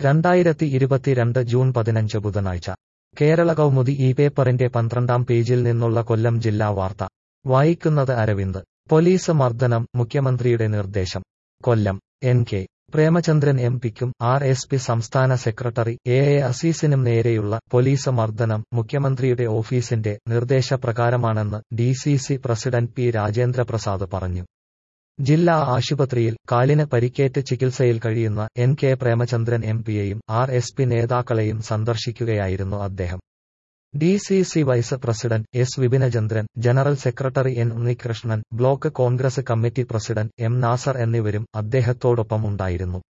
രണ്ടായിരത്തി ഇരുപത്തിരണ്ട് ജൂൺ പതിനഞ്ച് ബുധനാഴ്ച കേരള കൗമുദി ഈ പേപ്പറിന്റെ പന്ത്രണ്ടാം പേജിൽ നിന്നുള്ള കൊല്ലം ജില്ലാ വാർത്ത വായിക്കുന്നത് അരവിന്ദ് പോലീസ് മർദ്ദനം മുഖ്യമന്ത്രിയുടെ നിർദ്ദേശം Kollam N K Premachandran M പിക്കും ആർ എസ് പി സംസ്ഥാന സെക്രട്ടറി എ എ അസീസിനും നേരെയുള്ള പോലീസ് മർദ്ദനം മുഖ്യമന്ത്രിയുടെ ഓഫീസിന്റെ നിർദ്ദേശപ്രകാരമാണെന്ന് D C C president P Rajendra Prasad പറഞ്ഞു ജില്ലാ ആശുപത്രിയിൽ കാലിന് പരിക്കേറ്റ് ചികിത്സയിൽ കഴിയുന്ന എൻ കെ പ്രേമചന്ദ്രൻ എം പിയെയും ആർ എസ് പി നേതാക്കളെയും സന്ദർശിക്കുകയായിരുന്നു അദ്ദേഹം D C C vice president S Vipinachandran general secretary N Unnikrishnan block Congress committee president M Nasar എന്നിവരും അദ്ദേഹത്തോടൊപ്പം ഉണ്ടായിരുന്നു